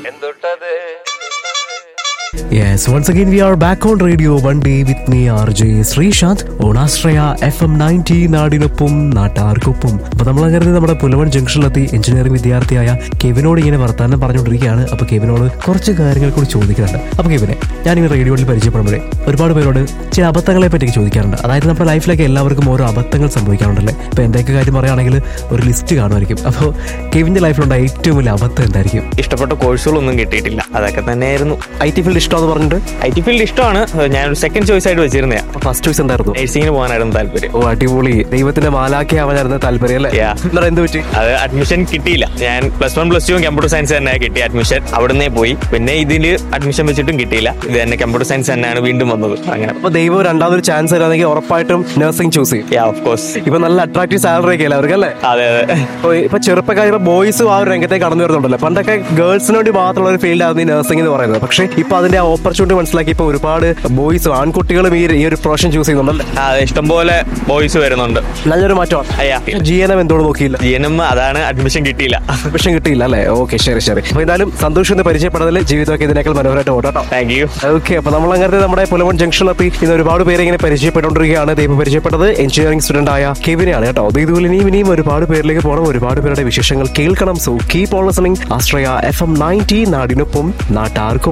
എന്തൊട്ടത് Yes, once again we are back on radio one day with me RJ Sreesanth on Astraya FM 90 നാടിനൊപ്പം നാട്ടാർക്കൊപ്പം അപ്പൊ നമ്മൾ അങ്ങനെ നമ്മുടെ പുലവൻ ജംഗ്ഷനിലെത്തി എഞ്ചിനീയറിംഗ് വിദ്യാർത്ഥിയായ കെവിനോട് ഇങ്ങനെ വർത്താനം പറഞ്ഞുകൊണ്ടിരിക്കുകയാണ് അപ്പൊ കെവിനോട് കുറച്ച് കാര്യങ്ങൾ കൂടി ചോദിക്കുന്നുണ്ട് അപ്പൊ കെവിനെ ഞാൻ ഈ റേഡിയോയിൽ പരിചയപ്പെടുമ്പോഴേ ഒരുപാട് പേരോട് ചില അബദ്ധങ്ങളെ പറ്റി ചോദിക്കാറുണ്ട് അതായത് നമ്മുടെ ലൈഫിലൊക്കെ എല്ലാവർക്കും ഓരോ അബദ്ധങ്ങൾ സംഭവിക്കാറുണ്ടല്ലേ ഇപ്പൊ എന്റെയൊക്കെ കാര്യം പറയുകയാണെങ്കിൽ ഒരു ലിസ്റ്റ് കാണുമായിരിക്കും അപ്പോൾ കെവിന്റെ ലൈഫിലുണ്ടായ ഏറ്റവും വലിയ അബദ്ധം എന്തായിരിക്കും ഇഷ്ടപ്പെട്ട കോഴ്സുകളൊന്നും കിട്ടിയിട്ടില്ല അതൊക്കെ തന്നെയായിരുന്നു ഐ ടി ഫീൽഡ് ഇഷ്ടമെന്ന് പറഞ്ഞിട്ട് ഐ ടി ഫീൽഡ് ഇഷ്ടമാണ് ഞാനൊരു സെക്കൻഡ് ചോയ്സ് ആയിട്ട് വെച്ചിരുന്നയാ ഫസ്റ്റ് ചോയ്സ് എന്തായിരുന്നു നഴ്സിംഗിന് പോകാനായിരുന്നു താല്പര്യം ഓ അടിപൊളി ദൈവത്തിന്റെ മാലാക്കി ആവാനായിരുന്നു താല്പര്യം അല്ലേ Yeah. എന്നിട്ട് എന്ത് പറ്റി അത് അഡ്മിഷൻ കിട്ടിയില്ല ഞാൻ plus one plus two computer science തന്നെ കിട്ടി അഡ്മിഷൻ അവിടുന്ന് പോയി പിന്നെ ഇതിൽ അഡ്മിഷൻ വെച്ചിട്ടും കിട്ടിയില്ല ഇത് തന്നെ കമ്പ്യൂട്ടർ സയൻസ് തന്നെയാണ് വീണ്ടും വന്നത് അങ്ങനെ അപ്പൊ ദൈവം രണ്ടാമതൊരു ചാൻസ് തരാണെങ്കിൽ ഉറപ്പായിട്ടും നഴ്സിംഗ് ചൂസ് ചെയ്യും യാ ഓഫ് കോഴ്സ് ഇപ്പൊ നല്ല അട്രാക്റ്റീവ് സാലറി ഒക്കെ എല്ലാവർക്കും അല്ലേ അതെ അതെ ഇപ്പൊ ഇപ്പൊ ചെറുപ്പക്കാർ ഇപ്പൊ ബോയ്സും ആ ഒരു രംഗത്തേക്ക് കടന്നു വരുന്നുണ്ടല്ലോ പണ്ടൊക്കെ ഗേൾസിന് വേണ്ടി മാത്രമുള്ള ഒരു ഫീൽഡ് ആയിരുന്നു ഈ നഴ്സിംഗ് എന്ന് പറയുന്നത് പക്ഷേ ഇപ്പൊ അതിന്റെ ഓപ്പർച്യൂണിറ്റി മനസ്സിലാക്കി ഇപ്പൊ ഒരുപാട് ബോയ്സും ആൺകുട്ടികളും ഈ ഈ ഒരു പ്രൊഫഷൻ ചൂസ് ചെയ്യുന്നുണ്ടല്ലേ ആ, അതെ ഇഷ്ടംപോലെ ബോയ്സ് വരുന്നുണ്ട് നല്ലൊരു മാറ്റമാണ് അയ്യാ ജി എൻ എം എന്തുകൊണ്ട് നോക്കിയില്ല ജി എൻ എം അതാണ് അഡ്മിഷൻ കിട്ടിയില്ല അഡ്മിഷൻ കിട്ടിയില്ല അല്ലേ ഓക്കെ ശരി ശരി അപ്പൊ എന്തായാലും സന്തോഷം എന്ന് പരിചയപ്പെടുന്നതിൽ ജീവിതമൊക്കെ ഇതിനേക്കാൾ മനോഹരമായിട്ട് ഓട്ടോ താങ്ക് യു ഓക്കെ അപ്പൊ നമ്മൾ അങ്ങനെ നമ്മുടെ പുലവൻ ജംഗ്ഷനിലെത്തി ഇന്ന് ഒരുപാട് പേരെ ഇങ്ങനെ പരിചയപ്പെട്ടുകൊണ്ടിരിക്കുകയാണ് ദൈവം പരിചയപ്പെട്ടത് എഞ്ചിനീയറിംഗ് സ്റ്റുഡന്റ് ആയ കെവിനെയാണ് കേട്ടോ അത് ഇതുപോലെ ഇനിയും ഇനിയും ഒരുപാട് പേരിലേക്ക് പോകണം ഒരുപാട് പേരുടെ വിശേഷങ്ങൾ കേൾക്കണം so keep on listening Ashraya F M ninety നാടിനൊപ്പം നാട്ടാർക്കും